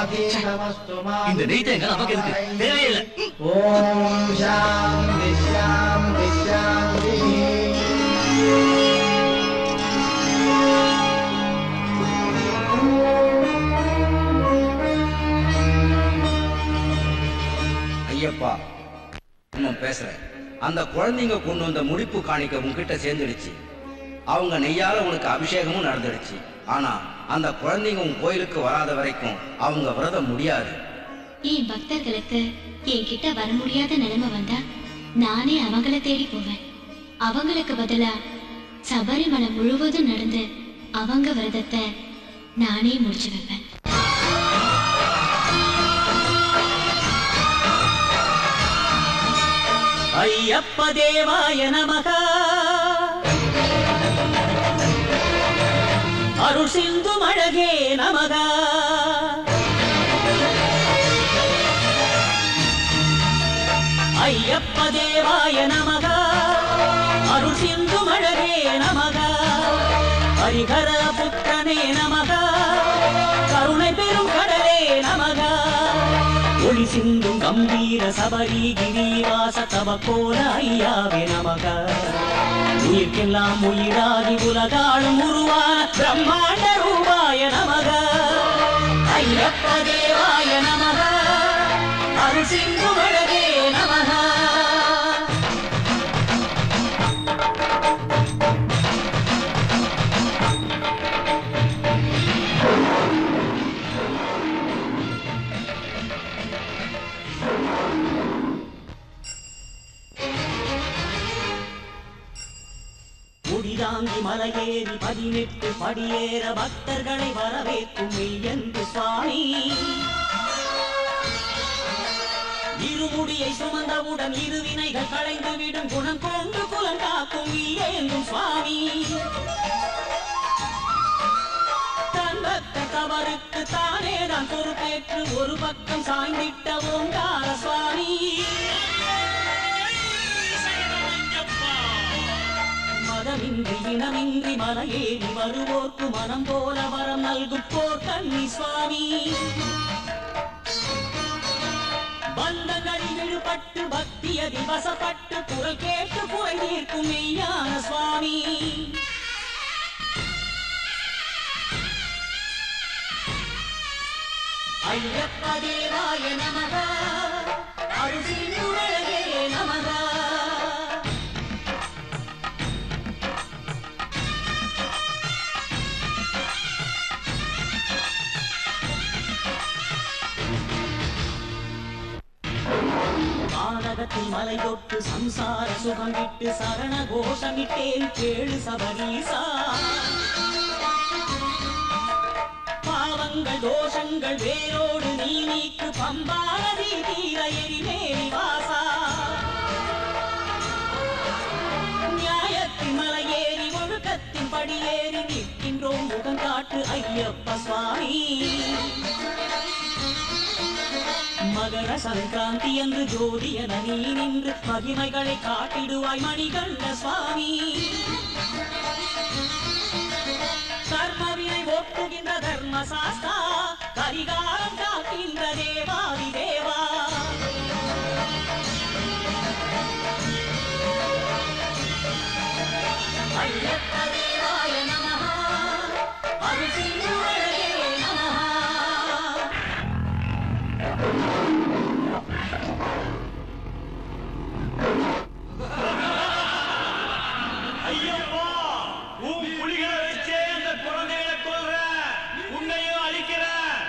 இந்த நெய் தேங்காய் நமக்கு எதுக்கு தேவையில்லை ஓம் சாந்தி சாந்தி சாந்தி ஐயப்பா இன்னும் பேசுறேன் அந்த குழந்தைங்க கொண்டு வந்த முடிப்பு காணிக்க உன்கிட்ட சேர்ந்துடுச்சு அவங்க நெய்யால உனக்கு அபிஷேகமும் நடந்துடுச்சு ஆனா அந்த குழந்தைங்க உன் கோயிலுக்கு வராத வரைக்கும் அவங்க விரதம் முடியாது என் பக்தர்களுக்கு என்கிட்ட வர முடியாத நிலைமை வந்தா நானே அவங்கள தேடி போவேன் அவங்களுக்கு பதிலா சபரிமலை முழுவதும் நடந்து அவங்க விரதத்தை நானே முடிச்சு வைப்பேன் ஐயப்ப தேவாய நமக அருள் சிந்து அழகே நமக ஐயப்ப தேவாய நமக அருள் சிந்து அழகே நமக ஹரிஹர புத்திரனே நமக கருணை பெரும் கடலே நமக ஒளி சிந்தும் கம்பீர சபரி கிரிவாச தவ கோல ஐயாவே நமக உயிர்க்கெல்லாம் உயிராகி உலகாளும் உருவான பிரம்மாண்ட ரூபாய நமக ஐயப்ப தேவாய நமக அருள் சிந்து அழகே நமக முடிதாங்கி மலையேறி பதினெட்டு படியேற பக்தர்களை வரவேற்கும் மெய்யன்பு சுவாமி இருமுடியை சுமந்தவுடன் இருவினைகள் களைந்து விடும் குணம் கொண்டு குலம் காக்கும் இல்லேந்தும் சுவாமி தன் பக்த தவறுக்கு தானே தான் பொறுப்பேற்று ஒரு பக்கம் சாய்ந்திட்ட ஓங்கார சுவாமி மதமின்றி இனமின்றி மலையேறி வருவோர்க்கு மனம் போல வரம் நல்கும் போர் கன்னி சுவாமி பந்தங்களில் விழுபட்டு பக்தியதில் வசப்பட்டு குரல் கேட்டு குறை தீர்க்கும் மெய்யான சுவாமி ஐயப்ப தேவாய நமக அருசிந்துழகே நமக கானகத்தில் மலை தொட்டு சம்சார சுகம் விட்டு சரண கோஷமிட்டேன் கேளு சபரீசா பாவங்கள் தோஷங்கள் வேரோடு நீ நீக்கு பம்பானதி தீர எரிமேரி வாசா நியாயத்தின் மலையேறி ஒழுக்கத்தின் படியேறி நிற்கின்றோம் முகம் காட்டு ஐயப்ப சுவாமி மகர சங்கராந்தி என்று ஜோதி என நீ நின்று மகிமைகளை காட்டிடுவாய் மணிகண்ட சுவாமி கர்மவினை ஒப்புகின்ற தர்ம சாஸ்தா கரிகாலம் காக்கின்ற தேவாதி தேவா ஐயப்ப தேவாய நமः அருசிந்துழலே நமः ஐயப்பா உன் புலிகளை வச்சே அந்த குழந்தைகளை கொல்ற உன்னையும் அழிக்கிற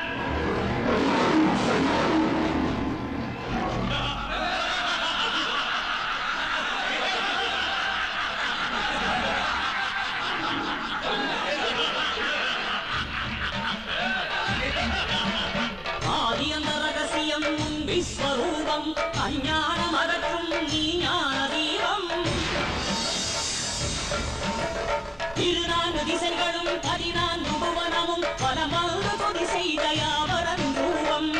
ஆதி அந்த ரகசியம் உன் விஸ்வரூபம் அஞ்ஞானம் அகற்றும் நீ ஞான தீபம் இருநான்கு திசைகளும் பதினான்கு புவனமும் பலமல்கு துதி செய்த யாவரன் ரூபம்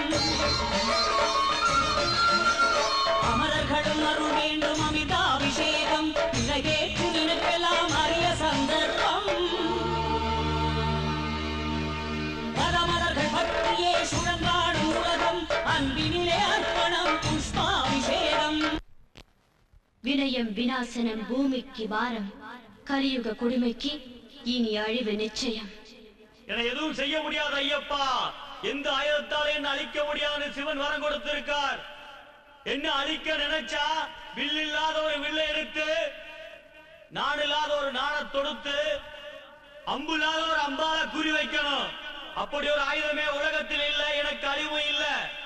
அமரர்களும் அருள் வேண்டும் அமிர்தாபிஷேகம் நிறைவேற்று நினைப்பெல்லாம் அரிய சந்தர்ப்பம் பரமரர்கள் பற்றியே சுழன்றாடும் வினயம் விநாசனம் பூமிக்கு பாரம் கலியுக குடிமைக்கு இனி அழிவு நிச்சயம் என எதுவும் செய்ய முடியாது ஐயப்பா எந்த ஆயுதத்தாலே என்ன அழிக்க முடியாது சிவன் வரம் கொடுத்திருக்கார் என்ன அழிக்க நினைச்சா வில் இல்லாத ஒரு வில்லை எடுத்து நாடு இல்லாத ஒரு நாணை தொடுத்து அம்பு இல்லாத ஒரு அம்பால குறி வைக்கணும் அப்படி ஒரு ஆயுதமே உலகத்தில் இல்ல எனக்கு அழிவு இல்ல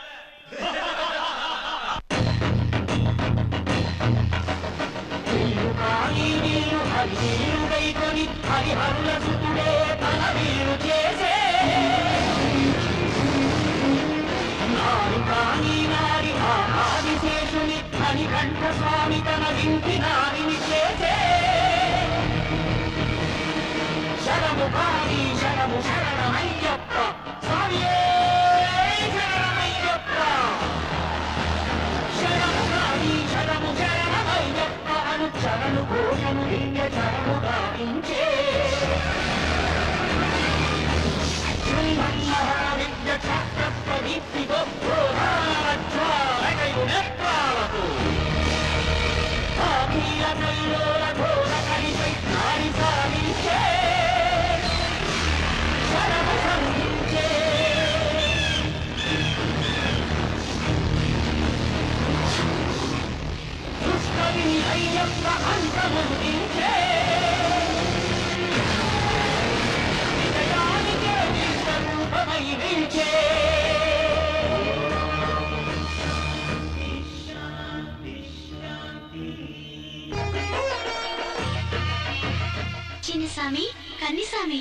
சின்னசாமி கன்னிசாமி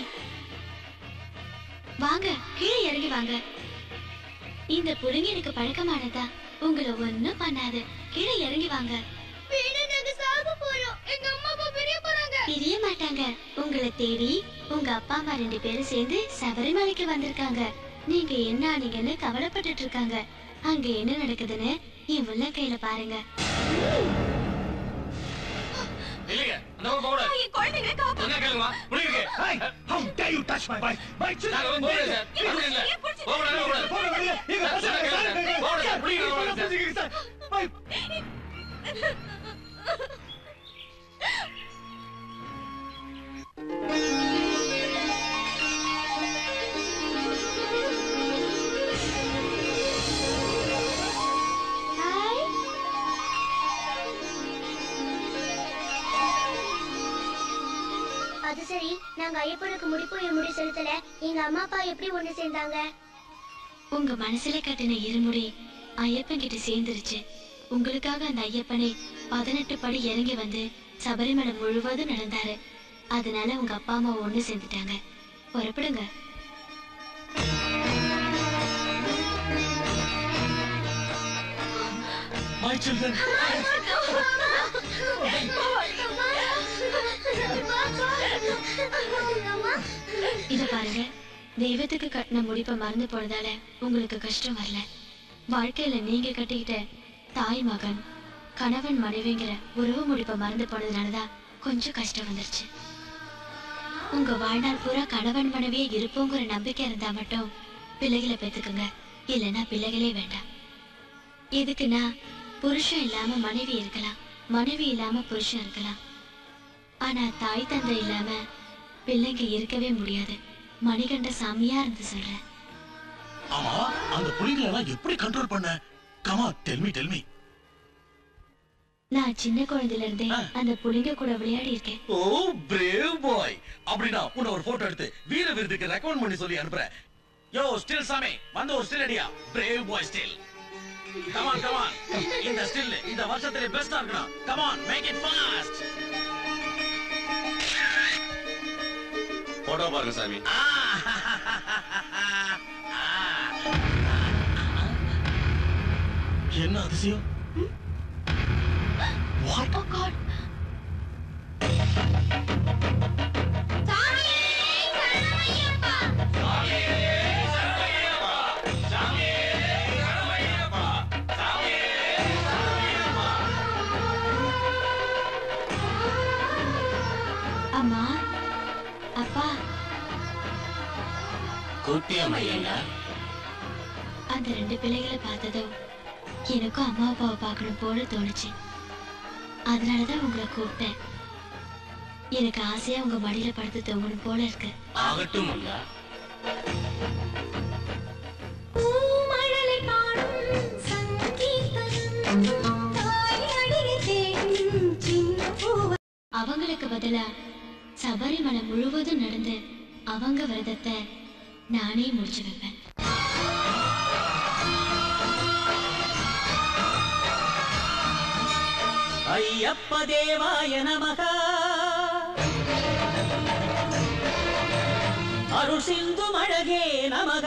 வாங்க கீழே இறங்கி வாங்க இந்த புடுங்கி எனக்கு பழக்கமானதா உங்களை ஒண்ணும் பண்ணாது கீழே இறங்கி வாங்க பிரிய மாட்டாங்க உங்களை தேடி உங்க அப்பா அம்மா ரெண்டு பேரும் சேர்ந்து சபரிமலைக்கு வந்திருக்காங்க நீங்க என்ன ஆனீங்கன்னு கவலைப்பட்டுட்டு இருக்காங்க அங்க என்ன நடக்குதுன்னு என் உள்ள கையில பாருங்க இல்லைங்க அந்த பக்கம் போக கூடாது என்ன கேளுமா புரியுங்க How dare you touch my wife? My நாங்க வந்து போகல சார் அப்படி இல்ல போக கூடாது போக கூடாது சார், கேளுங்க. போக கூடாது சார், புரியுங்க சார். அது சரி நாங்க ஐயப்பனுக்கு முடிப்பு முடி செலுத்தல எங்க அம்மா அப்பா எப்படி ஒண்ணு சேர்ந்தாங்க உங்க மனசுல கட்டின இருமுடி ஐயப்பன் கிட்ட சேர்ந்துருச்சு உங்களுக்காக அந்த ஐயப்பனை பதினெட்டு படி இறங்கி வந்து சபரிமலை முழுவதும் நடந்தாரு அதனால உங்க அப்பா அம்மா ஒண்ணு சேர்ந்துட்டாங்க புறப்படுங்க My children. இத பாருங்க தெய்வத்துக்கு கட்டின முடிப்பை மறந்து போனதால உங்களுக்கு கஷ்டம் வரல வாழ்க்கையில நீங்க கட்டிக்கிட்ட தாய் மகன் கணவன் மனைவிங்கிற உறவு முடிப்பை மறந்து போனதுனாலதான் கொஞ்சம் கஷ்டம் வந்துருச்சு உங்க வாழ்நாள் பூரா கணவன் மனைவியே இருப்போங்கிற நம்பிக்கை இருந்தா மட்டும் பிள்ளைகளை பெத்துக்குங்க இல்லைன்னா பிள்ளைகளே வேண்டாம் எதுக்குன்னா புருஷன் இல்லாம மனைவி இருக்கலாம் மனைவி இல்லாம புருஷன் இருக்கலாம் ஆனா தாய் தந்தை இல்லாம பிள்ளைங்க இருக்கவே முடியாது மணிகண்ட சாமியா இருந்து சொல்றேன் ஆமா அந்த புலிகளை எல்லாம் எப்படி கண்ட்ரோல் பண்ண கமா டெல்மி டெல்மி நான் சின்ன குழந்தையில இருந்தே அந்த புலிங்க கூட விளையாடி இருக்கேன் ஓ பிரேவ் பாய் அப்படின்னா உன்னை ஒரு போட்டோ எடுத்து வீர விருதுக்கு ரெக்கமெண்ட் பண்ணி சொல்லி அனுப்புறேன் யோ ஸ்டில் சாமி வந்து ஒரு ஸ்டில் அடியா brave boy still come on come on இந்த ஸ்டில் இந்த வருஷத்துல பெஸ்டா இருக்கணும் come on make it fast photo பாருங்க சாமி என்ன அதிசயம் வாட் Oh God. அம்மா அப்பா குட்டியம்மையா அந்த ரெண்டு பிள்ளைகளை பார்த்ததும் எனக்கும் அம்மா அப்பாவை பார்க்கணும் போல தோணுச்சு அதனாலதான் உங்களை கூப்பிட்டேன் எனக்கு ஆசையா உங்க மடியில படுத்து தூங்கணும் போல இருக்கு ஆகட்டும் மங்கா பூமழலை பாடும் சங்கீதம் தாய் அடியை தேடும் சின்ன பூவ அவங்களுக்கு பதிலா சபரிமலை முழுவதும் நடந்து அவங்க விரதத்தை நானே முடிச்சு வைப்பேன் ஐயப்ப தேவாய நமக அருள் சிந்து அழகே நமக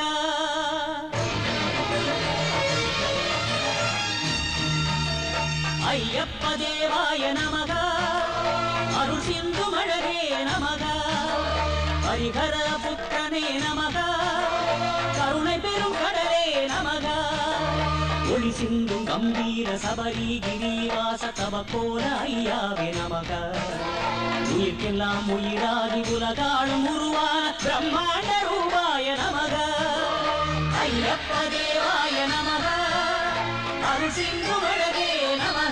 ஐயப்ப தேவாய நமக அருள் சிந்து அழகே நமக ஹரிஹர புத்திரனே நமக கருணை பெரும் கடலே நமக ஒளி சிந்தும் கம்பீர சபரி கிரிவாச தவ கோல ஐயாவே நமக உயிர்க்கெல்லாம் உயிராகி உலகாளும் உருவான பிரம்மாண்ட ரூபாய நமக ஐயப்ப தேவாய நமக அருள் சிந்தும் அழகே நமக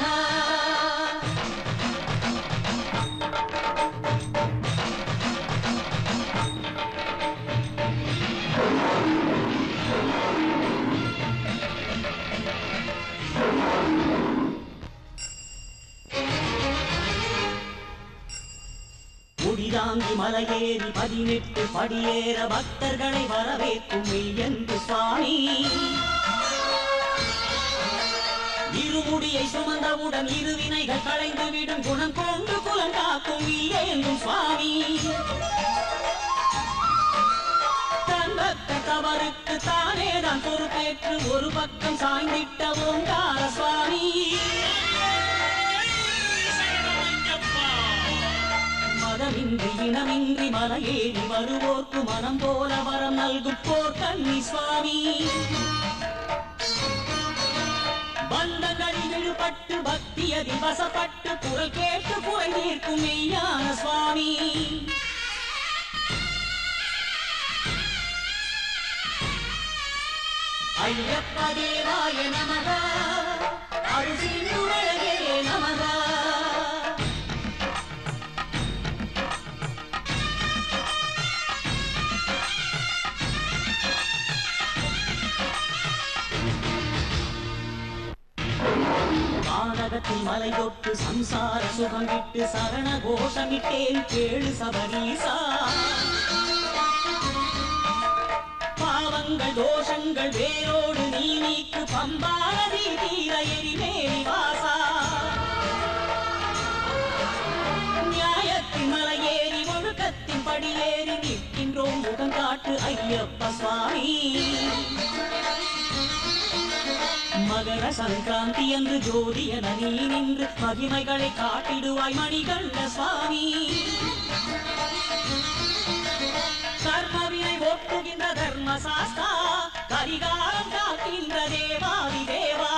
முடிதாங்கி மலையேறி பதினெட்டு படியேற பக்தர்களை வரவேற்கும் மெய்யன்பு சுவாமி இருமுடியை சுமந்தவுடன் இருவினைகள் களைந்து விடும் குணம் கொண்டு குலம் காக்கும் வில்லேந்தும் சுவாமி தன் பக்த தவறுக்கு தானே தான் பொறுப்பேற்று ஒரு பக்கம் சாய்ந்திட்ட ஓங்கார சுவாமி மதமின்றி இனமின்றி மலையேறி வருவோர்க்கு மனம் போல வரம் நல்கும் போர் கன்னி சுவாமி பந்தங்களில் விழுபட்டு பக்தியதில் வசப்பட்டு குரல் கேட்டு குறை தீர்க்கும் மெய்யான சுவாமி ஐயப்ப தேவாய நமக அருசிந்துழகே நமக கானகத்தில் மலை தொட்டு சம்சார சுகம் விட்டு சரண கோஷமிட்டேன் கேளு சபரீசா பாவங்கள் தோஷங்கள் வேரோடு நீ நீக்கு பம்பானதி தீர எரிமேலி வாசா நியாயத்தின் மலையேறி ஒழுக்கத்தின் படியேறி நிற்கின்றோம் முகம் காட்டு ஐயப்ப சுவாமி மகர சங்கராந்தி என்று ஜோதி என நீ நின்று மகிமைகளை காட்டிடுவாய் மணிகண்ட சுவாமி கர்மவினை ஒட்டுகின்ற தர்ம சாஸ்தா கரிகாலம் காக்கின்ற தேவாதி தேவா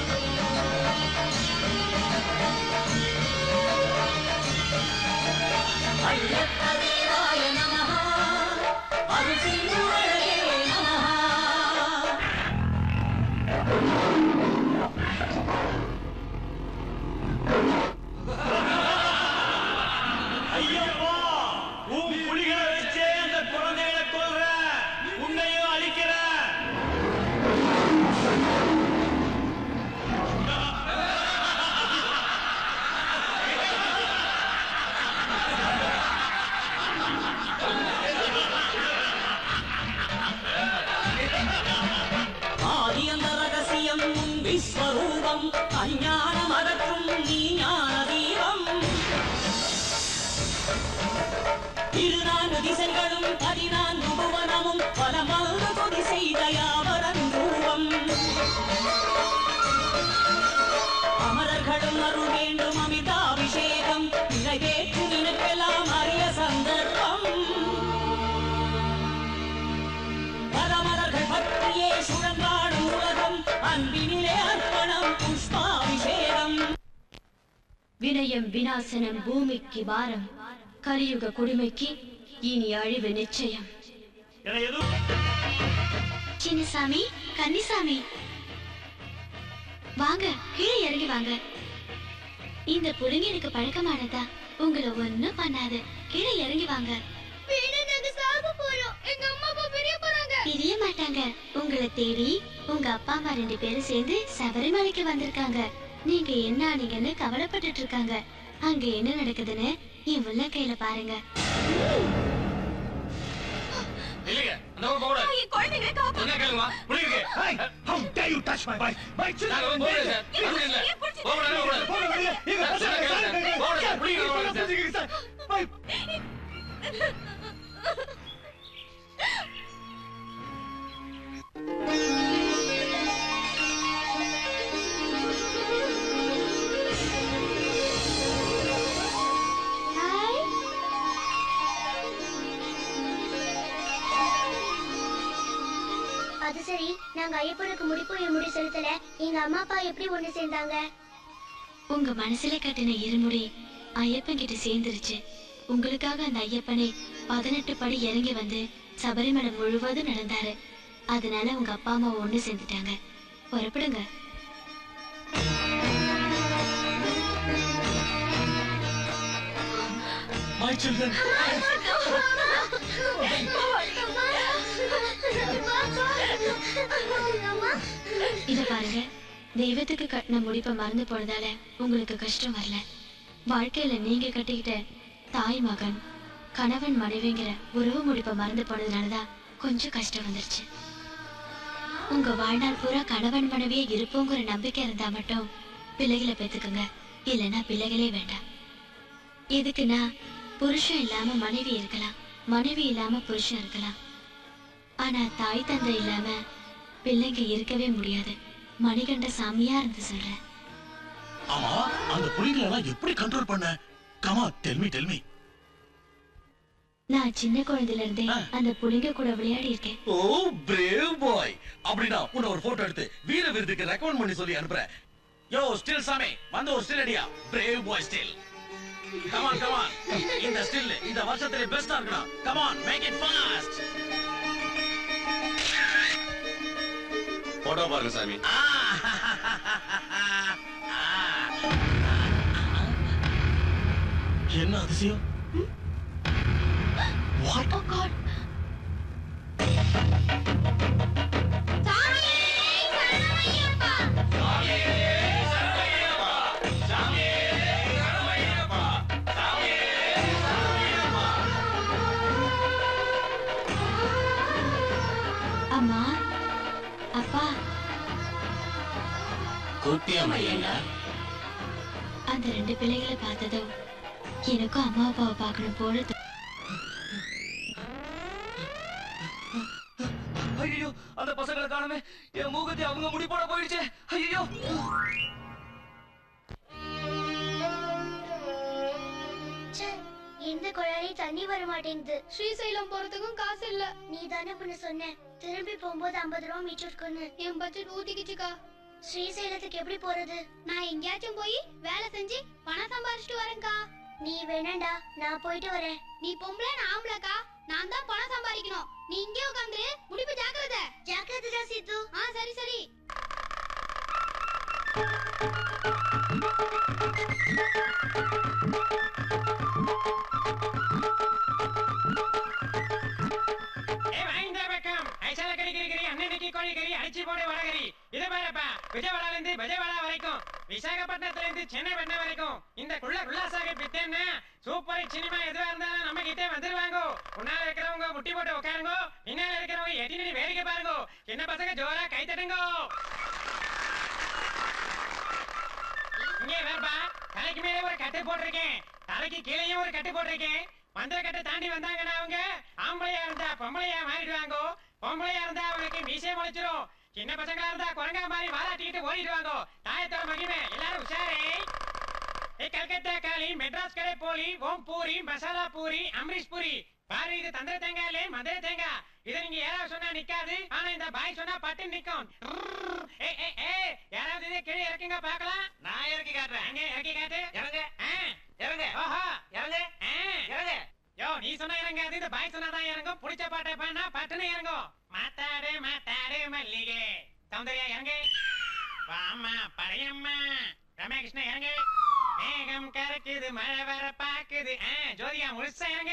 ஐயப்ப தேவாய நமஹ அருசிந்துழகே நமஹ ஐயப்பா உன் புலிகளை வச்சே அந்த குழந்தைகளை கொல்ற உன்னையும் அழிக்கிற ஆதி அந்த ரகசியம் உன் விஸ்வரூபம் அஞ்ஞானம் அகற்றும் நீ ஞான தீபம் இருநான்கு திசைகளும் பதினான்கு புவனமும் பலமல்கு கொதி செய்த யாவரன் ரூபம் அமரர்களும் அருள் வேண்டும் அமிர்தாபிஷேகம் நிறைவேற்று நினைப்பெல்லாம் அரிய சந்தர்ப்பம் பரமரர்கள் பற்றியே சுழன்றாடும் உலகம் அன்பினிலே அர்ப்பணம் புஷ்பாபிஷேகம் வினயம் விநாசனம் பூமிக்கு பாரம் கலியுக குடிமைக்கு இனி அழிவு நிச்சயம் என எதுவும் சின்னசாமி கன்னிசாமி வாங்க கீழே இறங்கி வாங்க இந்த புடுங்கி எனக்கு பழக்கமானதா உங்களை ஒண்ணும் பண்ணாது கீழே இறங்கி வாங்க பிரிய மாட்டாங்க உங்களை தேடி உங்க அப்பா அம்மா ரெண்டு பேரும் சேர்ந்து சபரிமலைக்கு வந்திருக்காங்க நீங்க என்ன ஆனீங்கன்னு கவலைப்பட்டுட்டு இருக்காங்க அங்க என்ன நடக்குதுன்னு என் உள்ள கையில பாருங்க இல்லைங்க அந்த பக்கம் போக கூடாது என்ன கேளுமா புரியுங்க Hey, how dare you touch my wife? My children நாங்க are வந்து போறோம் dead. சார் அது இல்ல போக கூடாது போக கூடாது போங்க வெளியே. எங்க சார், பசங்க சார், சார், சார், போக கூடாது, புரியுங்க, நீங்க போக என்ன கூடாது. செஞ்சீங்க சார்? My- ஹாய் அது சரி நாங்க ஐயப்பனுக்கு முடிப்பு முடி செலுத்தல எங்க அம்மா அப்பா எப்படி ஒண்ணு சேர்ந்தாங்க உங்க மனசுல கட்டின இருமுடி ஐயப்பன் கிட்ட சேர்ந்துருச்சு உங்களுக்காக அந்த ஐயப்பனே பதினெட்டு படி இறங்கி வந்து சபரிமலை முழுவதும் நடந்தாரு அதனால உங்க அப்பா அம்மா ஒண்ணு சேர்ந்துட்டாங்க புறப்படுங்க மை சில்ட்ரன் இத பாருங்க தெய்வத்துக்கு கட்டின முடிப்பை மறந்து போனதால உங்களுக்கு கஷ்டம் வரல வாழ்க்கையில நீங்க கட்டிக்கிட்ட தாய் மகன் கணவன் மனைவிங்கிற உறவு முடிப்பை மறந்து போனதுனாலதான் கொஞ்சம் கஷ்டம் வந்துருச்சு உங்க வாழ்நாள் பூரா கணவன் மனைவியே இருப்போங்கிற நம்பிக்கை இருந்தா மட்டும் பிள்ளைகளை பெத்துக்குங்க இல்லைன்னா பிள்ளைகளே வேண்டாம் எதுக்குன்னா புருஷன் இல்லாம மனைவி இருக்கலாம் மனைவி இல்லாம புருஷன் இருக்கலாம் ஆனா தாய் தந்தை இல்லாம பிள்ளைங்க இருக்கவே முடியாது மணிகண்ட சாமியா இருந்து சொல்றேன் ஆமா அந்த புலிகளை எல்லாம் எப்படி கண்ட்ரோல் பண்ண கமா டெல்மி டெல்மி நான் சின்ன குழந்தையில இருந்தே அந்த புலிங்க கூட விளையாடி இருக்கேன் ஓ பிரேவ் பாய் அப்படின்னா உன்னை ஒரு போட்டோ எடுத்து வீர விருதுக்கு ரெக்கமெண்ட் பண்ணி சொல்லி அனுப்புறேன் யோ ஸ்டில் சாமி வந்து ஒரு ஸ்டில் அடியா brave boy still come on come on இந்த ஸ்டில் இந்த வருஷத்துல பெஸ்டா இருக்கணும் come on make it fast photo பாருங்க சாமி என்ன அதிசயம் வாட் Oh God. அம்மா அப்பா அந்த ரெண்டு பிள்ளைகளை பார்த்ததும் எனக்கும் அம்மா அப்பாவை பார்க்கணும் போல தோ- ஐயோ அந்த பசங்களை காணுமே என் மூகத்தை அவங்க முடி போட போயிடுச்சே ஐயோ ச்சே, எந்த குழாயிலையும் தண்ணி வர மாட்டேங்குது ஸ்ரீசைலம் போறதுக்கும் காசு இல்ல நீ தானே பண்ண சொன்ன திரும்பி போகும்போது ஐம்பது ரூபா மிச்சம் இருக்குன்னு என் பட்ஜெட் ஊத்திக்கிச்சுக்கா ஸ்ரீசைலத்துக்கு எப்படி போறது நான் எங்கேயாச்சும் போய் வேலை செஞ்சு பணம் சம்பாரிச்சிட்டு வரேன்க்கா நீ வேணாண்டா நான் போயிட்டு வரேன் நீ பொம்பளை நான் ஆம்பளைக்கா நான் தான் பணம் சம்பாதிக்கணும் நீ இங்கே உட்காந்து முடிப்பு ஜாக்கிரதை ஜாக்கிரதை சீத்து ஆ சரி சரி ஏ வாங்கிட்ட பக்கம் ஐசால கறி கறி கறி அண்ணனுக்கு கோழி கறி அடிச்சு போடு வடகறி இது பாருப்பா விஜயவாடால இருந்து விஜயவாடா வரைக்கும் விசாகப்பட்டினத்துல இருந்து சென்னை பட்டினம் வரைக்கும் இந்த குள்ள குள்ளாசாக பித்தேன்னா சூப்பர் சினிமா எதுவா இருந்தாலும் நம்ம கிட்டே வந்துருவாங்க முன்னால இருக்கிறவங்க முட்டி போட்டு உட்காருங்க பின்னால இருக்கிறவங்க எட்டி நின்னு வேடிக்கை பாருங்க சின்ன பசங்க ஜோரா கை தட்டுங்க இங்கே வேறுபா தலைக்கு மேலே ஒரு கட்டு போட்டிருக்கேன் தலைக்கு கீழேயும் ஒரு கட்டு போட்டிருக்கேன் மந்திர கட்டை தாண்டி வந்தாங்கன்னா அவங்க ஆம்பளையா இருந்தா பொம்பளையா மாறிடுவாங்க பொம்பளையா இருந்தா அவங்களுக்கு மீசே முளைச்சிரும் சின்ன பசங்களா இருந்தா குரங்கா மாதிரி வாலாட்டிக்கிட்டு ஓடிடுவாங்க தாயத்தோட மகிமை எல்லாரும் உஷாரே ஏ கல்கத்தா காளி மெட்ராஸ் கடை போலி ஓம் பூரி மசாலா பூரி அம்ரிஷ் பூரி பாரு இது தந்திர தேங்காய் இல்ல மதுரை தேங்காய் இதை நீங்க யாராவது சொன்னா நிக்காது ஆனா இந்த பாய் சொன்னா பட்டு நிக்கும் ஏ ஏ ஏ யாராவது இதை கீழே இறக்குங்க பார்க்கலாம் நான் இறக்கி காட்டுறேன் அங்க இறக்கி காட்டு இறங்க இறங்க ஓஹோ இறங்க இறங்க யோ நீ சொன்னா இறங்காது இந்த பாய் சொன்னாதான் இறங்கும் பிடிச்ச பாட்டை பாடினா பட்டுன்னு இறங்கும் மாத்தாடு மாத்தாடு மல்லிகை சௌந்தர்யா இறங்க வாமா பழையம்மா ரமேகிருஷ்ண இறங்க மேகம் கறக்குது மழை வர பாக்குது ஆ, ஜோதிகா முழுசா இறங்க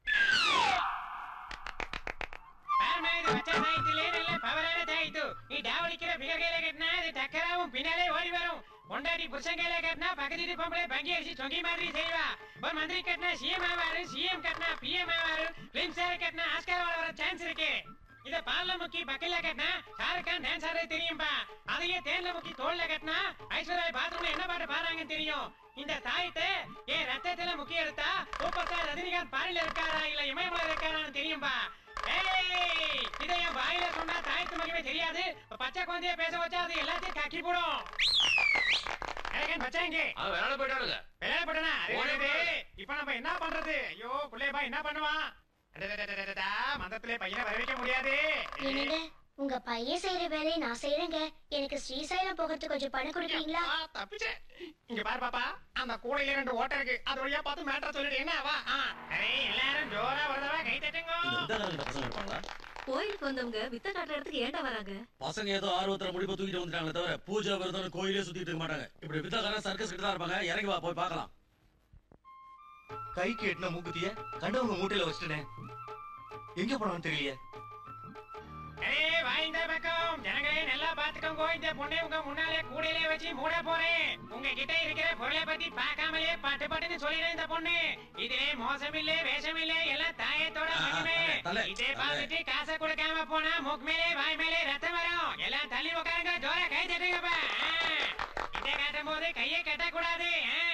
பாரும்மா, இது வச்ச சாயத்திலே நல்ல பவரான தாயித்து நீ டாவடிக்கிற பிகர் கையில கட்டினா இது டக்கராவும் பின்னாலே ஓடி வரும் பொண்டாட்டி புருஷன் கையில கட்டினா பக்கத்து வீட்டு பொம்பளை பங்கி அடிச்சு சொங்கி மாதிரி செய்வா ஒரு மந்திரி கட்டினா சிஎம் ஆவாரு சிஎம் கட்டினா பிஎம் ஆவாரு பிலிம் சார் கட்டினா ஆஸ்கார் வர சான்ஸ் இருக்கு இத பால்ல முக்கி பக்கல்ல கட்டினா ஷாருக்கான் டான்ஸ் ஆடுறது தெரியும்பா அதையே தேன்ல முக்கி தோல்ல கட்டினா ஐஸ்வர்யா பாத்ரூம்ல என்ன பாட்டு பாடுறாங்கன்னு தெரியும் இந்த தாயத்தை ஏன் ரத்தத்துல முக்கி எடுத்தா சூப்பர் ஸ்டார் ரஜினிகாந்த் பாரில இருக்காரா இல்ல இமயமலை இருக்காரான்னு தெரியும்பா ஏய் இதை என் வாயில சொன்னா தாயத்து மகிமை தெரியாது பச்சை குழந்தைய பேச வச்சா அது எல்லாத்தையும் கக்கி போடும் அழகன் பச்சை எங்கே அவன் விளையாட போயிட்டானுங்க விளையாடப்பட்டனா ஓடி போ. இப்ப நம்ம என்ன பண்றது ஐயோ புள்ளையப்பா என்ன பண்ணுவான் அடடடடடடா, மந்தத்திலே பையனை வர வைக்க முடியாது என்னங்க உங்க பையன் செய்யற வேலையை நான் செய்யறேங்க எனக்கு ஸ்ரீசைலம் போகிறதுக்கு கொஞ்சம் பணம் கொடுக்குறீங்களா ஆ, தப்பிச்சேன் இங்க பாரு பாப்பா அந்த கூடையில ரெண்டு ஓட்டை இருக்கு அது வழியா பார்த்து மேட்டர் சொல்லிடு என்ன வா ஆ. அரே எல்லாரும் ஜோரா வருதவா கை தட்டுங்க இந்த பசங்க இருப்பாங்களா கோயிலுக்கு வந்தவங்க வித்த காட்டுற இடத்துக்கு ஏன்டா வராங்க பசங்க ஏதோ ஆர்வத்துல முடிப்ப தூக்கிட்டு வந்துட்டாங்களே தவிர பூஜை விரதம் கோயிலே சுத்திட்டு இருக்க மாட்டாங்க இப்படி வித்தக்காரன் சர்க்கஸ் கிட்ட தான் இருப்பாங்க இறங்கி வா போய் பார்க்கலாம் கைக்கு எட்டின மூக்குத்திய கண்டவங்க மூட்டையில வச்சுட்டேன் எங்க போனான்னு தெரியலையே அரே வா இந்த பக்கம் ஜனங்களே நல்லா பாத்துக்கோங்க இந்த பொண்ணை உங்க முன்னாலே கூடையிலே வச்சு மூட போறேன் உங்க கிட்ட இருக்கிற பொருளை பத்தி பார்க்காமலே பட்டு பட்டுன்னு சொல்லிடுறேன் இந்த பொண்ணு இதுலே மோசம் இல்ல வேஷம் இல்ல எல்லாம் தாயத்தோட ஆ, மகிமை தலை, இதே தலை. பார்த்துட்டு காசை கொடுக்காம போனா மூக்கு மேலே வாய் மேலே ரத்தம் வரும் எல்லாம் தள்ளி உட்காருங்க ஜோரா கை தட்டுங்கப்பா ஆ. இதை காட்டும் போது கையை கட்ட கூடாது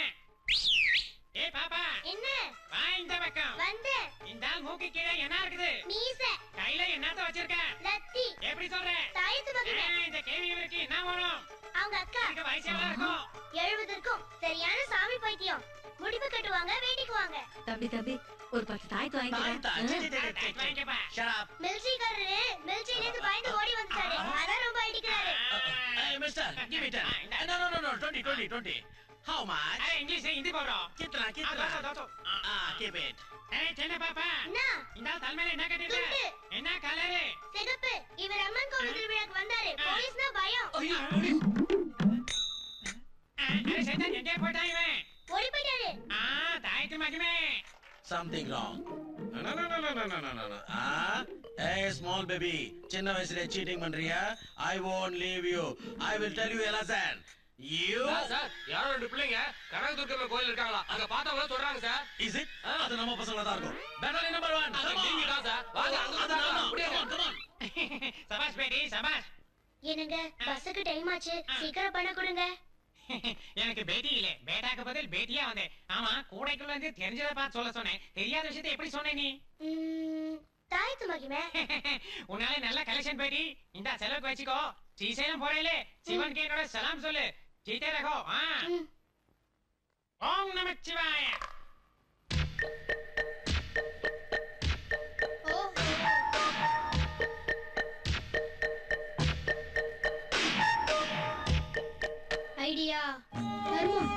ஏ பாப்பா என்ன வா இந்த பக்கம் வந்து இந்த ஆள் மூக்கு கீழே என்ன இருக்குது மீச கையில என்னத்த வச்சிருக்க லத்தி எப்படி சொல்ற தாயத்து மகிமை ஆ, இந்த கேள்வி இவருக்கு என்ன வரும் அவங்க அக்கா இதுக்கு வயசு எவ்வளவு இருக்கும் எழுபது இருக்கும் சரியான சாமி பைத்தியம் முடிவு கட்டுவாங்க வேண்டிக்குவாங்க தம்பி தம்பி ஒரு பத்து தாயத்து வாங்கிக்கிறேன் வாங்கிக்கப்பா மிலிட்டரிக்காரரு மிலிட்டரியில இருந்து பயந்து ஓடி வந்துட்டாரு அதான் ரொம்ப அடிக்கிறாரு mister give it no no no no 20 20 20 how much அரே இங்கிலீஷ் ஹிந்தி போடுறோம் கித்னா ஆ, கித்னா தோசோ, தோசோ. ஆ keep it ஏய் சின்ன பாப்பா என்ன இந்த ஆள் தலைமையில என்ன கட்டிருக்க துண்டு. என்ன கலரு சிகப்பு இவர் அம்மன் கோவில் திருவிழாக்கு வந்தாரு போலீஸ்னா பயம் அரே சேத்தன் எங்கே போயிட்டான் இவன் ஓடி போயிட்டாரு ஆ தாயத்து மகிமே something wrong no no no no no no no no no ah hey small baby சின்ன வயசுல சீட்டிங் பண்றியா i won't leave you i will tell you a lesson you sir, sir யாரோ ரெண்டு பிள்ளைங்க கனகதுர்க்கம்ம கோயில் இருக்காங்களா அங்க பார்த்தவங்க சொல்றாங்க சார் is it அது நம்ம பசங்களா தான் இருக்கும் battery number 1 அது நீங்க தான் சார் வாங்க அங்க அது பார்க்கலாம். நாம. அப்படியே Come on, come on. சபாஷ் பேட்டி சபாஷ் என்னங்க பஸ்ஸுக்கு டைம் ஆச்சு சீக்கிரம் பணம் கொடுங்க எனக்கு பேட்டி இல்ல பேட்டாக்கு பதில் பேட்டியா வந்தேன் ஆமா கூடைக்குள்ள இருந்து தெரிஞ்சதை பார்த்து சொல்ல சொன்னேன் தெரியாத விஷயத்தை எப்படி சொன்ன நீ ம், தாயத்து மகிமை உன்னால நல்ல கலெக்ஷன் பேட்டி இந்த செலவுக்கு வச்சுக்கோ ஸ்ரீசைலம் போறேலே சிவனுக்கு என்னோட சலாம் சொல்லு ஜீத்தே ரகோ ஆ ம். ஓம் நமச்சிவாய ஐடியா தர்மம்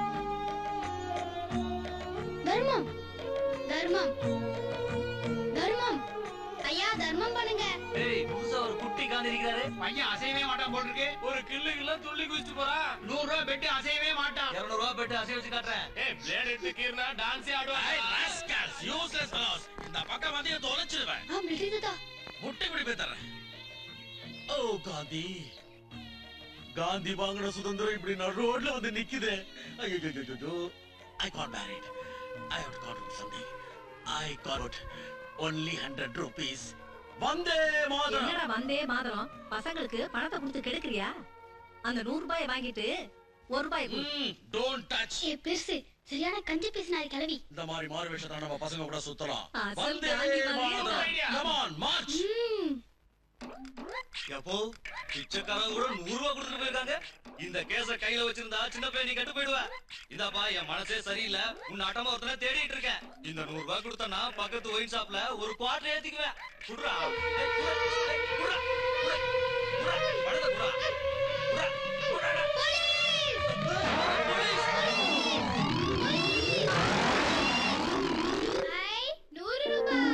தர்மம் தர்மம் தர்மம் ஐயா தர்மம் பண்ணுங்க ஏய் புதுசா ஒரு குட்டி காந்திருக்கிறாரு பையன் அசையவே மாட்டான் போல் இருக்கு ஒரு கில்லு கில்ல துள்ளி குதிச்சுட்டு போறான் நூறு ரூபாய் பெட்டு அசையவே மாட்டான் இருநூறு ரூபாய் பெட்டு அசைய வச்சு காட்டுறேன் ஏய் பிளேட் எடுத்து கீர்னா டான்ஸே Hey, ஆடுவாங்க rascals, useless fellows. இந்த பக்கம் வந்து தொலைச்சிருவேன் ஆ மிலிட்டரி தாத்தா முட்டை குடி போய் தர்றேன் ஓ காந்தி காந்தி வாங்கின சுதந்திரம் இப்படி நடு ரோட்ல வந்து நிக்குது ஐயோ I got married I have got something I got only hundred rupees Vande Mataram என்னடா வந்தே மாதரம் பசங்களுக்கு பணத்தை கொடுத்து கெடுக்கிறியா அந்த நூறு ரூபாயை வாங்கிட்டு ஒரு ரூபாய் கொடு. டோன்ட் டச் ஏ பெருசு சரியான கஞ்சி பேசினாரு கிளவி இந்த மாதிரி மாறு வேஷத்தை நம்ம பசங்க கூட சுத்தலாம் அசல் வந்தே காந்தி மாதிரியே மாதரம் கம் ஆன் மார்ச் ம் எப்போ பிச்சைக்காரங்க கூட நூறு ரூபாய் கொடுத்துட்டு போயிருக்காங்க இந்த கேஸ கையில வச்சிருந்தா சின்ன பையன் நீ கட்டு போயிடுவ இதாப்பா என் மனசே சரியில்லை உன் ஆட்டமா ஒருத்தனை தேடிட்டு இருக்கேன் இந்த நூறு ரூபாய் கொடுத்தனா பக்கத்து ஒயின் ஷாப்ல ஒரு குவார்டர் ஏத்திக்குவேன் குடுறா ஏய், குடுறா. ஏய், குடுறா. குடுறா. குடுறா. பணத்தை குடுறா. குடுறா. குடுறாடா. போலீஸ். ஐ நூறு ரூபாய்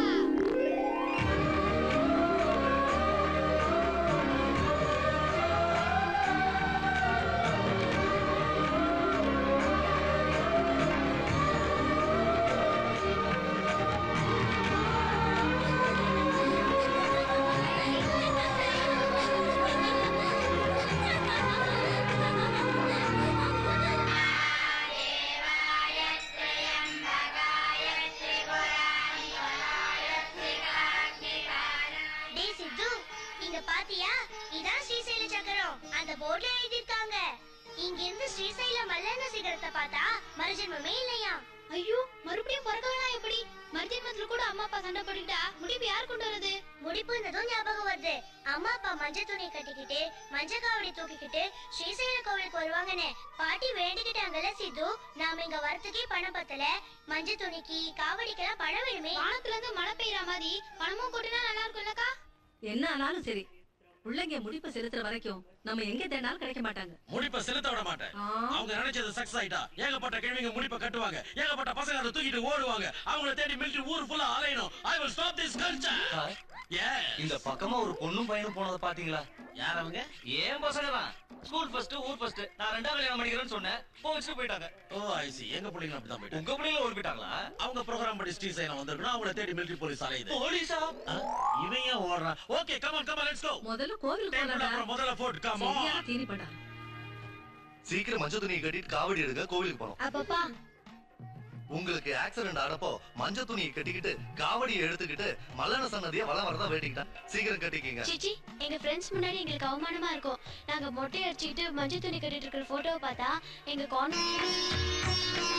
ஸ்ரீசைல மல்லன்ன சிகரத்தை பார்த்தா மறுஜென்மமே இல்லையா ஐயோ மறுபடியும் பிறக்கலாம் எப்படி மர்ஜன்மத்துல கூட அம்மா அப்பா சண்டை போட்டுக்கிட்டா முடிவு யார் கொண்டு வரது முடிப்புனதும் ஞாபகம் வருது அம்மா அப்பா மஞ்சள் துணி கட்டிக்கிட்டு மஞ்சள் காவடி தூக்கிக்கிட்டு ஸ்ரீசைல கோவிலுக்கு வருவாங்கன்னு பாட்டி வேண்டிக்கிட்டாங்கல்ல சித்து நாம இங்க வரத்துக்கே பணம் பத்தல மஞ்சள் துணிக்கு காவடிக்கெல்லாம் பணம் வேணுமே வானத்துல இருந்து மழை பெய்யற மாதிரி பணமும் கொட்டினா நல்லா இருக்கும்லக்கா என்ன ஆனாலும் சரி பிள்ளைங்க முடிப்பை செலுத்துற வரைக்கும் நம்ம எங்க தேடினாலும் கிடைக்க மாட்டாங்க முடிப்ப செலுத்த விட மாட்டேன் ஆ. அவங்க நினைச்சது சக்சஸ் ஆயிட்டா ஏகப்பட்ட கிழவிங்க முடிப்ப கட்டுவாங்க ஏகப்பட்ட பசங்க அதை தூக்கிட்டு ஓடுவாங்க அவங்கள தேடி மிலிட்டரி ஊர் ஃபுல்லா அலையணும் I will stop this culture இந்த பக்கமா ஒரு பொண்ணும் பையனும் போனதை பாத்தீங்களா யார் அவங்க ஏன் பசங்க தான் ஸ்கூல் ஃபர்ஸ்ட் ஊர் ஃபர்ஸ்ட் நான் ரெண்டாவது கல்யாணம் பண்ணிக்கிறேன்னு சொன்னேன் போ வச்சுட்டு போயிட்டாங்க ஓ ஐ சி எங்க பிள்ளைங்க அப்படிதான் போயிட்டாங்க உங்க பிள்ளைங்க ஓடி போயிட்டாங்களா அவங்க ப்ரோகிராம் படி ஸ்ரீ சைலம் வந்திருக்கணும் அவங்கள தேடி மிலிட்டரி போலீஸ் அலையுது போலீஸா ஆ, இவன் ஏன் ஓடுறான் okay come on come on let's go முதல்ல கோவிலுக்கு டேபிள் போனடா அப்புறம் முதல்ல போட்டு கமான் சரியான தீனி படா சீக்கிரம் மஞ்சள் துணியை கட்டிட்டு காவடி எடுக்க கோவிலுக்கு போனோம் அப்பப்பா உங்களுக்கு ஆக்சிடென்ட் ஆனப்போ மஞ்சள் துணியை கட்டிக்கிட்டு காவடியை எடுத்துக்கிட்டு மல்லன சன்னதியை வளம் வரதா வேண்டிக்கிட்டேன் சீக்கிரம் கட்டிக்கிங்க சிச்சி எங்க ஃப்ரெண்ட்ஸ் முன்னாடி எங்களுக்கு அவமானமா இருக்கும் நாங்க மொட்டை அடிச்சுக்கிட்டு மஞ்சள் துணி கட்டிட்டு இருக்கிற போட்டோவை பார்த்தா எங்க கான்வென்ட்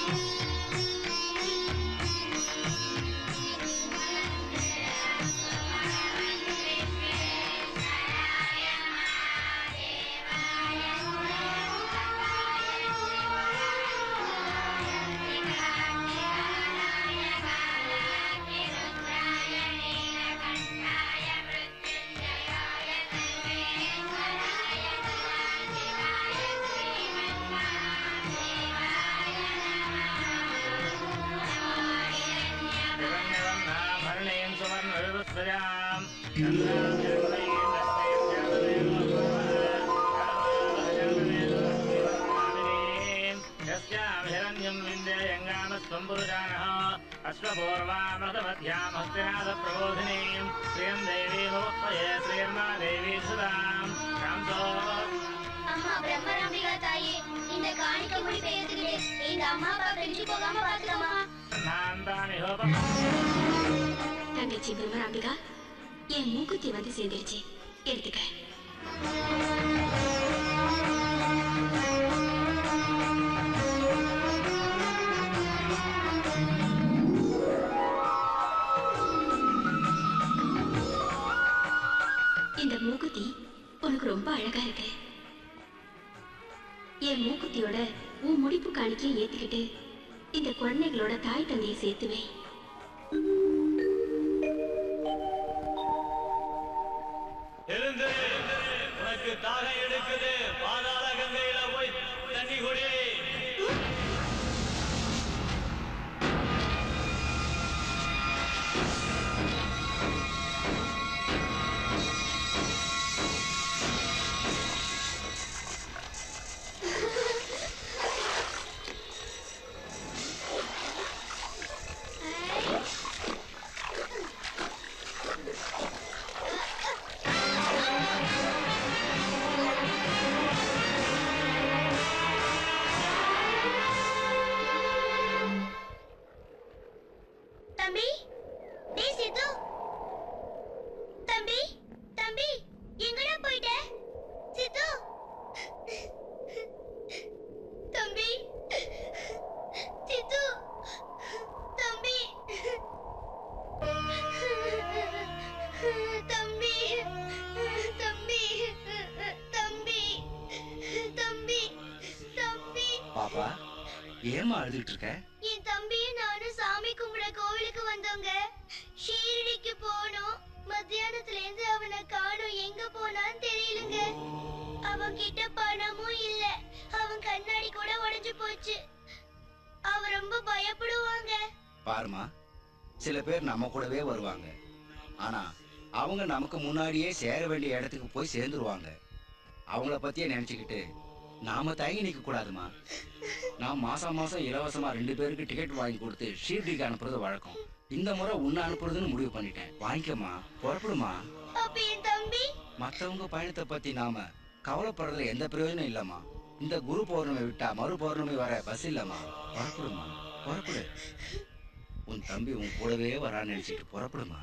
भरणीं सुवर्णविवस्त्रजाम् यस्याभिरण्यं विन्द्ययङ्गामस्त्वं पुरुषाणः अश्वपूर्वामृतमध्यां हस्तिनाथप्रबोधिनीं श्रियं देवीमुपये श्रीर्मा देवी सुधाम् शान्तो அம்மா பிரம்மராம்பிகா தாயே இந்த காணிக்க முடிப்பை ஏத்துக்கிட்டு எங்க அம்மா அப்பா பிரிஞ்சு போகாம பாத்துக்கம்மா नान्तानि होपम् தங்கச்சி பிரம்மராம்பிகா என் மூக்குத்தி வந்து சேர்ந்துருச்சு எடுத்துக்க இந்த மூக்குத்தி உனக்கு ரொம்ப அழகா இருக்கு என் மூக்குத்தியோட உன் முடிப்பு காணிக்கையை ஏத்துக்கிட்டு இந்த குழந்தைகளோட தாய் தந்தையை சேர்த்துவேன் எழுந்து உனக்கு தாகம் எடுக்குது பாதாள கங்கையில போய் தண்ணி குடி தம்பி டேய் சித்து தம்பி தம்பி எங்கடா போயிட்ட சித்து தம்பி சித்து தம்பி தம்பி தம்பி தம்பி தம்பி தம்பி பாப்பா ஏமா அழுதுகிட்டு இருக்க என் தம்பியும் நானும் சாமி கும்பிட கோவிலுக்கு வந்தோங்க ஷீரடிக்கு போனோம் மத்தியானத்துல இருந்து அவனை காணோம் எங்க போனான்னு தெரியலங்க அவன் கிட்ட பணமும் இல்ல அவன் கண்ணாடி கூட உடைஞ்சு போச்சு அவ ரொம்ப பயப்படுவாங்க பாருமா சில பேர் நம்ம கூடவே வருவாங்க ஆனா அவங்க நமக்கு முன்னாடியே சேர வேண்டிய இடத்துக்கு போய் சேர்ந்துருவாங்க அவங்கள பத்தியே நினைச்சுக்கிட்டு நாம தயங்கி நிக்க கூடாதுமா நான் மாசம் மாசம் இலவசமா ரெண்டு பேருக்கு டிக்கெட் வாங்கி கொடுத்து ஷீர்டிக்கு அனுப்புறது வழக்கம் இந்த முறை உன்னை அனுப்புறதுன்னு முடிவு பண்ணிட்டேன் வாங்கிக்கம்மா புறப்படுமா அப்ப என் தம்பி மத்தவங்க பயணத்தை பத்தி நாம கவலைப்படுறதுல எந்த பிரயோஜனம் இல்லம்மா இந்த குரு பௌர்ணமி விட்டா மறு பௌர்ணமி வர பஸ் இல்லம்மா புறப்படுமா புறப்படு உன் தம்பி உன் கூடவே வரான்னு நினைச்சிட்டு புறப்படுமா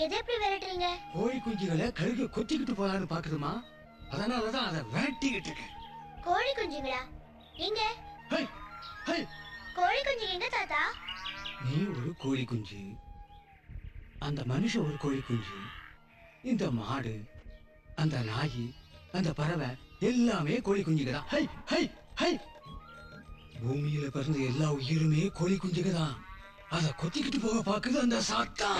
எதை எப்படி விரட்டுறீங்க கோழி குஞ்சுகளை கழுகு கொத்திக்கிட்டு போலான்னு பாக்குதுமா அதனாலதான் அதை விரட்டிக்கிட்டு இருக்கேன் கோழி குஞ்சுங்களா எங்க ஹை, ஹை. கோழி குஞ்சு எங்க தாத்தா நீ ஒரு கோழி குஞ்சு அந்த மனுஷன் ஒரு கோழி குஞ்சு இந்த மாடு அந்த நாய் அந்த பறவை எல்லாமே கோழி குஞ்சுங்க தான் ஹை ஹை ஹை பூமியில பிறந்த எல்லா உயிருமே கோழி குஞ்சுங்க தான் அத கொத்திக்கிட்டு போக பாக்குது அந்த சாத்தான்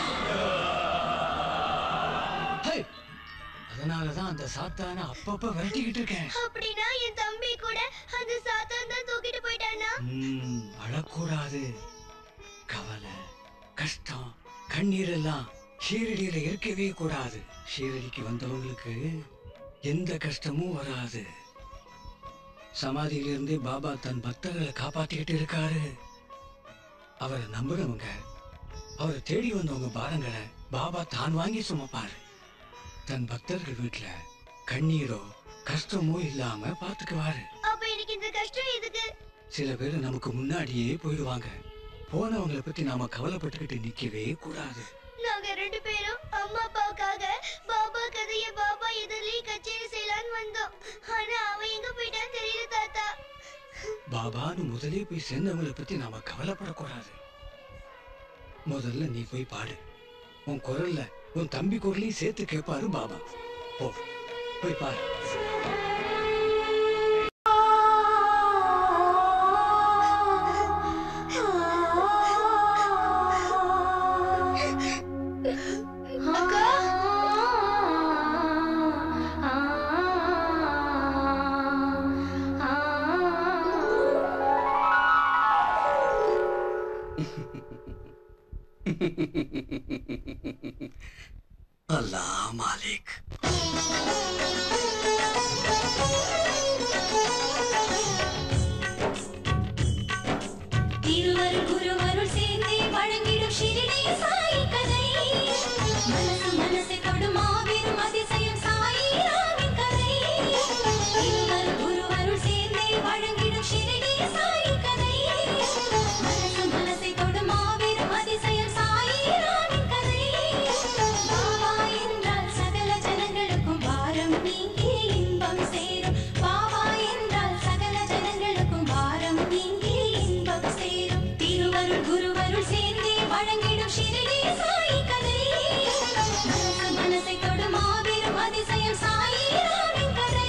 ஹை அதனாலதான் அந்த சாத்தான அப்பப்ப விரட்டிக்கிட்டு இருக்கேன் அப்படின்னா என் தம்பி கூட அந்த சாத்தான் தான் தூக்கிட்டு போயிட்டானா ம், அழக்கூடாது கவலை கஷ்டம் கண்ணீர் எல்லாம் ஷீரடியில இருக்கவே கூடாது ஷீரடிக்கு வந்தவங்களுக்கு எந்த கஷ்டமும் வராது சமாதியிலிருந்தே பாபா தன் பக்தர்களை காப்பாத்திக்கிட்டு இருக்காரு அவரை நம்புறவங்க அவரை தேடி வந்தவங்க பாரங்களை பாபா தான் வாங்கி சுமப்பாரு தன் பக்தர்கள் வீட்டுல கண்ணீரோ கஷ்டமோ இல்லாம பாத்துக்குவாரு அப்ப எனக்கு இந்த கஷ்டம் எதுக்கு சில பேர் நமக்கு முன்னாடியே போயிடுவாங்க போனவங்கள பத்தி நாம கவலைப்பட்டுக்கிட்டு நிக்கவே கூடாது நாங்க ரெண்டு பேரும் அம்மா அப்பாவுக்காக பாபா கதைய பாபா எதிரிலேயே கச்சேரி செய்யலான்னு வந்தோம் ஆனா அவன் எங்க போயிட்டான்னு தெரியல தாத்தா பாபான்னு முதலே போய் சேர்ந்தவங்கள பத்தி நாம கவலைப்படக்கூடாது முதல்ல நீ போய் பாடு உன் குரல்ல உன் தம்பி குரலையும் சேர்த்து கேட்பாரு பாபா போ போய் பாரு அக்கா அல்லாஹ் மாலிக் திருவருள் குருவருள் சேர்ந்தே வழங்கிடும் ஷிரடி சாய் கதை மனசு மனசை தொடும் மாபெரும் அதிசயம் சாயி ராவின் கதை திருவருள் குருவருள் சேர்ந்தே வழங்கிடும் ஷிரடி சாய் கதை மனசு மனசை தொடும் மாபெரும் அதிசயம் சாயி ராவின் கதை பாபா என்றால் சகல ஜனங்களுக்கும் பாரம் நீங்கி இன்பம் சேரும் பாபா என்றால் சகல ஜனங்களுக்கும் பாரம் நீங்கி இன்பம் சேரும் திருவருள் குருவருள் சேர்ந்தே வழங்கிடும் ஷிரடி சாய் கதை மனசு மனசை தொடும் மாபெரும் அதிசயம் சாயி ராவின் கதை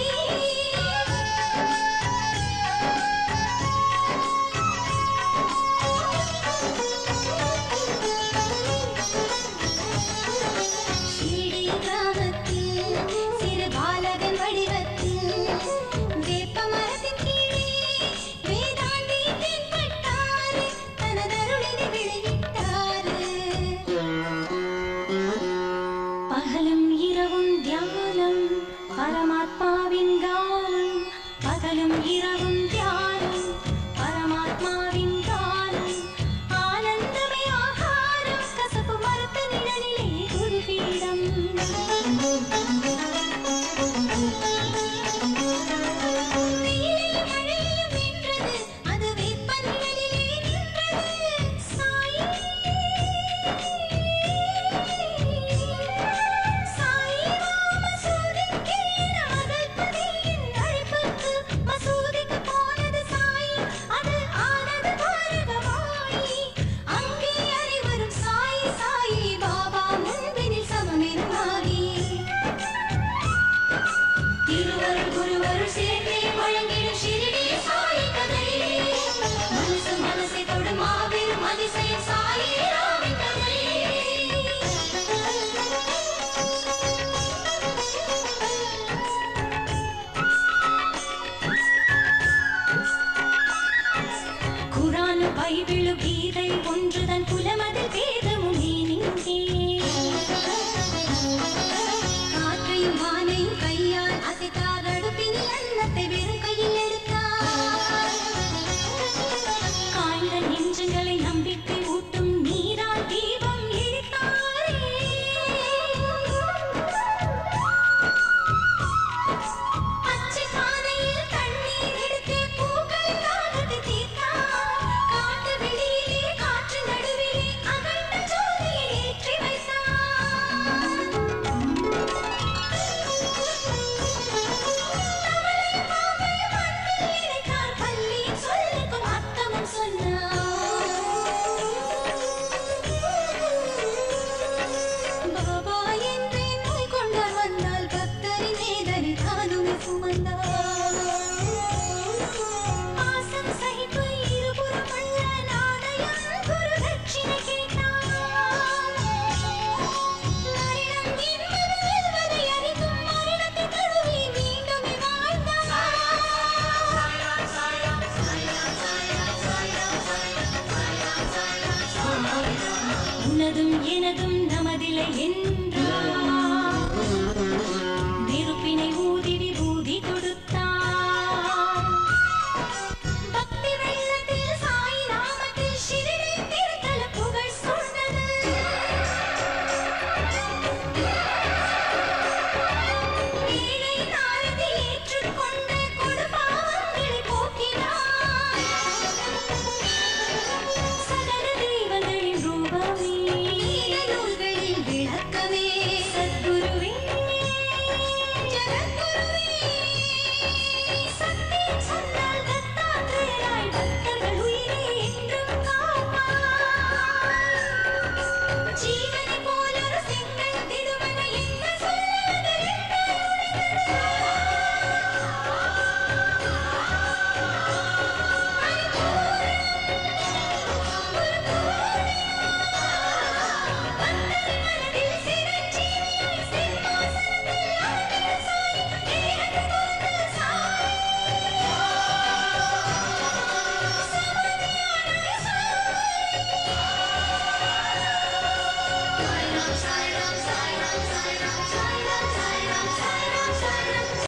ஷீரடி கிராமத்தில் சிறு பாலகன் வடிவத்தில் வேப்ப மரத்தின் கீழே வேதாந்தி தென்பட்டார் தனதருளினை வெளியிட்டார் பகலும் இரவும் தியானம் பரமாத்மா